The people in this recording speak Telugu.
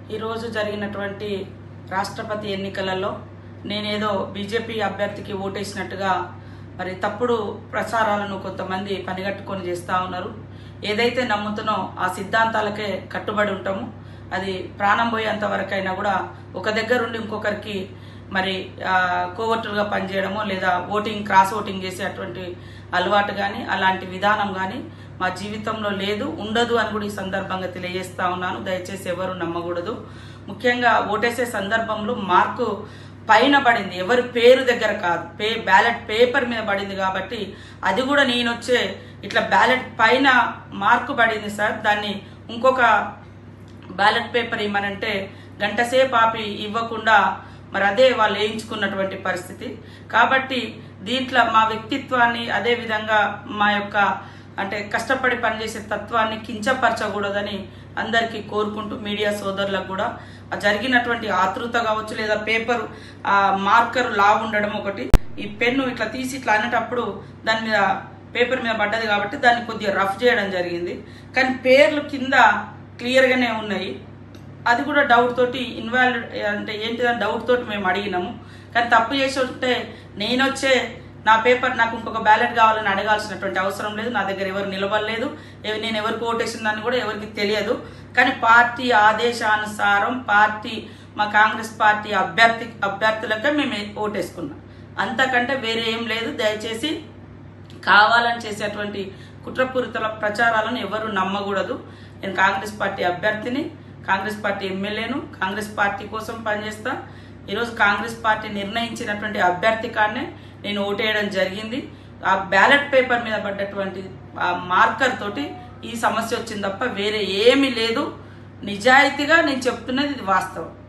ఈరోజు జరిగినటువంటి రాష్ట్రపతి ఎన్నికలలో నేనేదో బీజేపీ అభ్యర్థికి ఓటేసినట్టుగా మరి తప్పుడు ప్రచారాలను కొంతమంది పనిగట్టుకొని చేస్తూ ఉన్నారు ఏదైతే నమ్ముతున్నో ఆ సిద్ధాంతాలకే కట్టుబడి ఉంటాము అది ప్రాణం పోయేంత వరకైనా కూడా ఒక దగ్గర ఉండి ఇంకొకరికి మరి ఆ, కోవర్టులుగా పనిచేయడమో లేదా ఓటింగ్ క్రాస్ ఓటింగ్ చేసేటువంటి అలవాటు కానీ అలాంటి విధానం కానీ మా జీవితంలో లేదు ఉండదు అని కూడా ఈ సందర్భంగా తెలియజేస్తా ఉన్నాను దయచేసి ఎవరు నమ్మకూడదు ముఖ్యంగా ఓటేసే సందర్భంలో మార్కు పైన పడింది ఎవరి పేరు దగ్గర కాదు పే బ్యాలెట్ పేపర్ మీద పడింది కాబట్టి అది కూడా నేను వచ్చే ఇట్లా బ్యాలెట్ పైన మార్కు పడింది సార్ దాన్ని ఇంకొక బ్యాలెట్ పేపర్ ఇవ్వమనంటే గంట సేపు ఆపి ఇవ్వకుండా మరి అదే వాళ్ళు వేయించుకున్నటువంటి పరిస్థితి కాబట్టి దీంట్లో మా వ్యక్తిత్వాన్ని అదే విధంగా మా యొక్క అంటే కష్టపడి పనిచేసే తత్వాన్ని కించపరచకూడదని అందరికీ కోరుకుంటూ మీడియా సోదరులకు కూడా ఆ జరిగినటువంటి ఆతృత కావచ్చు లేదా పేపర్ ఆ మార్కర్ లా ఉండడం ఒకటి ఈ పెన్ను ఇట్లా తీసి ఇట్లా అనేటప్పుడు దాని మీద పేపర్ మీద పడ్డది కాబట్టి దాన్ని కొద్దిగా రఫ్ చేయడం జరిగింది కానీ పేర్లు కింద క్లియర్గానే ఉన్నాయి అది కూడా డౌట్ తోటి ఇన్వాల్వ్ అంటే ఏంటిదని డౌట్ తోటి మేము అడిగినాము కానీ తప్పు చేసి ఉంటే నేను వచ్చే నా పేపర్ నాకు ఇంకొక బ్యాలెట్ కావాలని అడగాల్సినటువంటి అవసరం లేదు నా దగ్గర ఎవరు నిలబడలేదు ఎవ- నేను ఎవరికి ఓటేసిందని కూడా ఎవరికి తెలియదు కానీ పార్టీ ఆదేశానుసారం పార్టీ మా కాంగ్రెస్ పార్టీ అభ్యర్థి అభ్యర్థులకే మేము ఓటేసుకున్నాం అంతకంటే వేరే ఏం లేదు దయచేసి కావాలని చేసేటువంటి కుట్రపూరిత ప్రచారాలను ఎవరు నమ్మకూడదు నేను కాంగ్రెస్ పార్టీ అభ్యర్థిని కాంగ్రెస్ పార్టీ ఎమ్మెల్యేను కాంగ్రెస్ పార్టీ కోసం పనిచేస్తా ఈరోజు కాంగ్రెస్ పార్టీ నిర్ణయించినటువంటి అభ్యర్థి కాడనే నేను ఓటేయడం జరిగింది ఆ బ్యాలెట్ పేపర్ మీద పడ్డటువంటి ఆ మార్కర్ తోటి ఈ సమస్య వచ్చింది తప్ప వేరే ఏమీ లేదు నిజాయితీగా నేను చెప్తున్నది ఇది వాస్తవం